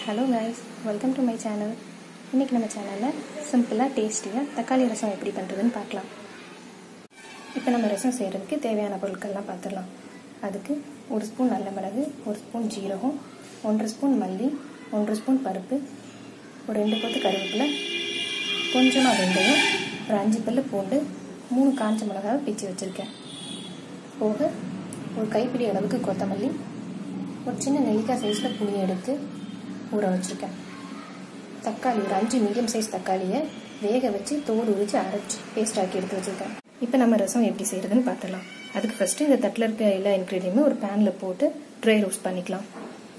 hello guys welcome to my channel இன்றைக்கி நம்ம சேனலில் சிம்பிளாக டேஸ்டியாக தக்காளி ரசம் எப்படி பண்ணுறதுன்னு பார்க்கலாம் இப்போ நம்ம ரசம் செய்கிறதுக்கு தேவையான பொருட்கள்லாம் பார்த்துடலாம் அதுக்கு ஒரு ஸ்பூன் நல்ல மிளகு ஒரு ஸ்பூன் ஜீரகம் ஒன்றரை ஸ்பூன் மல்லி ஒன்றரை ஸ்பூன் பருப்பு ஒரு ரெண்டு கொத்து கருவேப்பிலை கொஞ்சமாக வெந்தயம் ஒரு அஞ்சு பல்லு பூண்டு மூணு காஞ்ச மிளகாவை பிச்சு வச்சுருக்கேன் போக ஒரு கைப்பிடி அளவுக்கு கொத்தமல்லி ஒரு சின்ன நெல்லிக்காய் சைஸில் புளி எடுத்து ஊற வச்சுருக்கேன் தக்காளி ஒரு அஞ்சு மீடியம் சைஸ் தக்காளியை வேக வச்சு தோல் உரித்து அரைச்சி பேஸ்ட் ஆக்கி எடுத்து வச்சுருக்கேன் இப்போ நம்ம ரசம் எப்படி செய்கிறதுன்னு பார்த்துடலாம் அதுக்கு ஃபஸ்ட்டு இந்த தட்டில் இருக்க எல்லா இன்க்ரீடியமே ஒரு பேனில் போட்டு ட்ரை ரோஸ்ட் பண்ணிக்கலாம்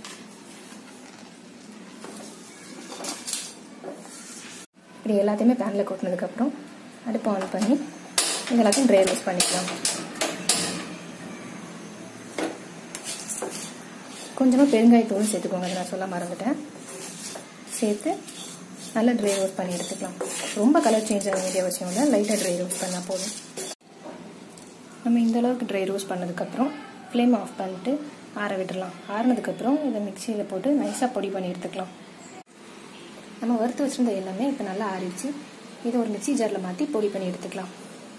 இப்படி எல்லாத்தையுமே பேனில் கொட்டினதுக்கப்புறம் அடுப்பு ஆன் பண்ணி இது எல்லாத்தையும் ட்ரை ரோஸ்ட் பண்ணிக்கலாம் கொஞ்சமாக பெருங்காயத்தூள் சேர்த்துக்கோங்க அதை நான் சொல்ல மறந்துட்டேன் சேர்த்து நல்லா ட்ரை ரோஸ்ட் பண்ணி எடுத்துக்கலாம் ரொம்ப கலர் சேஞ்ச் ஆக வேண்டிய அவசியம் இல்லை லைட்டாக ட்ரை ரோஸ்ட் பண்ணால் போதும் நம்ம இந்த அளவுக்கு ட்ரை ரோஸ்ட் பண்ணதுக்கப்புறம் ஃப்ளேம் ஆஃப் பண்ணிட்டு ஆற விட்டுடலாம் ஆறினதுக்கப்புறம் இதை மிக்சியில் போட்டு நைஸாக பொடி பண்ணி எடுத்துக்கலாம் நம்ம வறுத்து வச்சுருந்த எல்லாமே இப்போ நல்லா ஆறிடுச்சு இதை ஒரு மிக்சி ஜாரில் மாற்றி பொடி பண்ணி எடுத்துக்கலாம்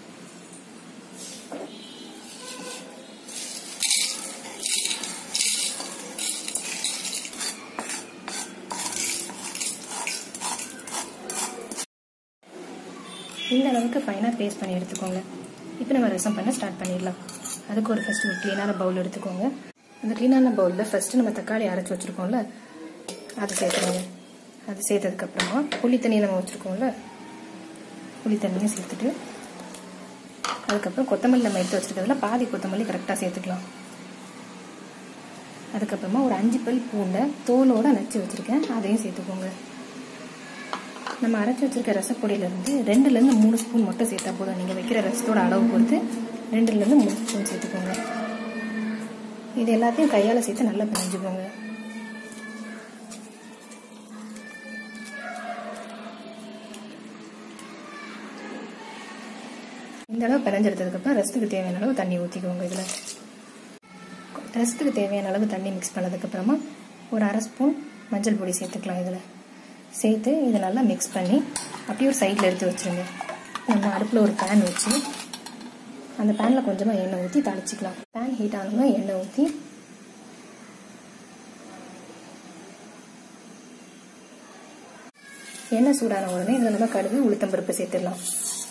இந்த அளவுக்கு ஃபைனாக பேஸ்ட் பண்ணி எடுத்துக்கோங்க இப்போ நம்ம ரசம் பண்ண ஸ்டார்ட் பண்ணிடலாம் அதுக்கு ஒரு ஃபஸ்ட்டு ஒரு க்ளீனான பவுல் எடுத்துக்கோங்க அந்த க்ளீனான பவுலில் ஃபஸ்ட்டு நம்ம தக்காளி அரைச்சி வச்சுருக்கோம்ல அதை சேர்த்துக்கோங்க அது சேர்த்ததுக்கப்புறமா புளி தண்ணி நம்ம வச்சுருக்கோம்ல புளி தண்ணியும் சேர்த்துட்டு அதுக்கப்புறம் கொத்தமல்லி நம்ம எடுத்து வச்சுருக்கிறதுல பாதி கொத்தமல்லி கரெக்டாக சேர்த்துக்கலாம் அதுக்கப்புறமா ஒரு அஞ்சு பல் பூண்டை தோலோடு நச்சு வச்சுருக்கேன் அதையும் சேர்த்துக்கோங்க நம்ம அரைச்சி வச்சிருக்க ரசப்பொடியிலேருந்து ரெண்டுலேருந்து மூணு ஸ்பூன் மட்டும் சேர்த்தா போதும் நீங்கள் வைக்கிற ரசத்தோட அளவு பொறுத்து ரெண்டுலேருந்து மூணு ஸ்பூன் சேர்த்துக்கோங்க இது எல்லாத்தையும் கையால் சேர்த்து நல்லா பிணைஞ்சுக்கோங்க இந்த அளவு பிணைஞ்செடுத்ததுக்கப்புறம் ரசத்துக்கு தேவையான அளவு தண்ணி ஊற்றிக்கோங்க இதில் ரசத்துக்கு தேவையான அளவு தண்ணி மிக்ஸ் பண்ணதுக்கப்புறமா ஒரு அரை ஸ்பூன் மஞ்சள் பொடி சேர்த்துக்கலாம் இதில் சேர்த்து இதை நல்லா மிக்ஸ் பண்ணி அப்படியே ஒரு சைடில் எடுத்து வச்சுருங்க நம்ம அடுப்பில் ஒரு பேன் வச்சு அந்த பேனில் கொஞ்சமாக எண்ணெய் ஊற்றி தாளிச்சிக்கலாம் பேன் ஹீட் ஆனோம்னா எண்ணெய் ஊற்றி எண்ணெய் சூடான உடனே இதில் நம்ம கடுகு உளுத்தம்பருப்பு சேர்த்துடலாம்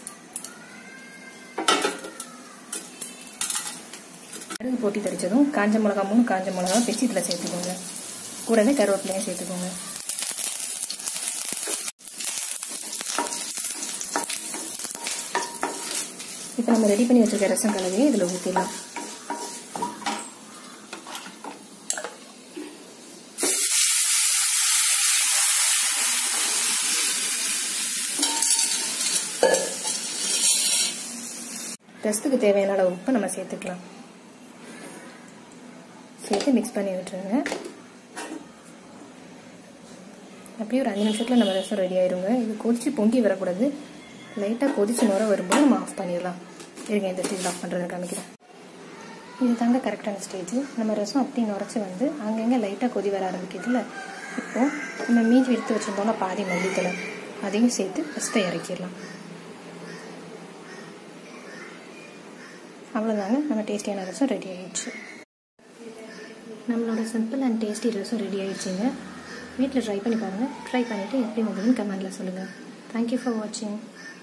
கடுகு போட்டி தரிச்சதும் காஞ்ச மிளகா மூணு காஞ்ச மிளகா பிச்சு இதில் சேர்த்துக்கோங்க கூடவே கருவேப்பிலையும் சேர்த்துக்கோங்க இப்போ நம்ம ரெடி பண்ணி வச்சிருக்க ரசம் கலவையை இதில் ஊற்றிடலாம் ரசத்துக்கு தேவையான அளவு உப்பு நம்ம சேர்த்துக்கலாம் சேர்த்து மிக்ஸ் பண்ணி விட்டுருங்க அப்படியே ஒரு அஞ்சு நிமிஷத்தில் நம்ம ரசம் ரெடி ஆயிருங்க இது கொதிச்சு பொங்கி வரக்கூடாது லைட்டாக கொதிச்சு நுர வரும்போது நம்ம ஆஃப் பண்ணிடலாம் இருங்க இந்த ஸ்டேஜ் ஆஃப் பண்ணுறது காமிக்கிறேன் இது தாங்க கரெக்டான ஸ்டேஜ் நம்ம ரசம் அப்படி நுரைச்சி வந்து அங்கங்கே லைட்டாக கொதி வர ஆரம்பிக்கிறதுல இப்போது நம்ம மீதி எடுத்து வச்சுருந்தோம்னா பாதி மல்லித்தலை அதையும் சேர்த்து ஃபஸ்ட்டை இறக்கிடலாம் அவ்வளோதாங்க நம்ம டேஸ்டியான ரசம் ரெடி ஆயிடுச்சு நம்மளோட simple and tasty rasam ready ஆயிடுச்சுங்க வீட்டில் ட்ரை பண்ணி பாருங்கள் ட்ரை பண்ணிவிட்டு எப்படி வந்ததுன்னு கமெண்டில் சொல்லுங்கள் தேங்க்யூ ஃபார் வாட்சிங்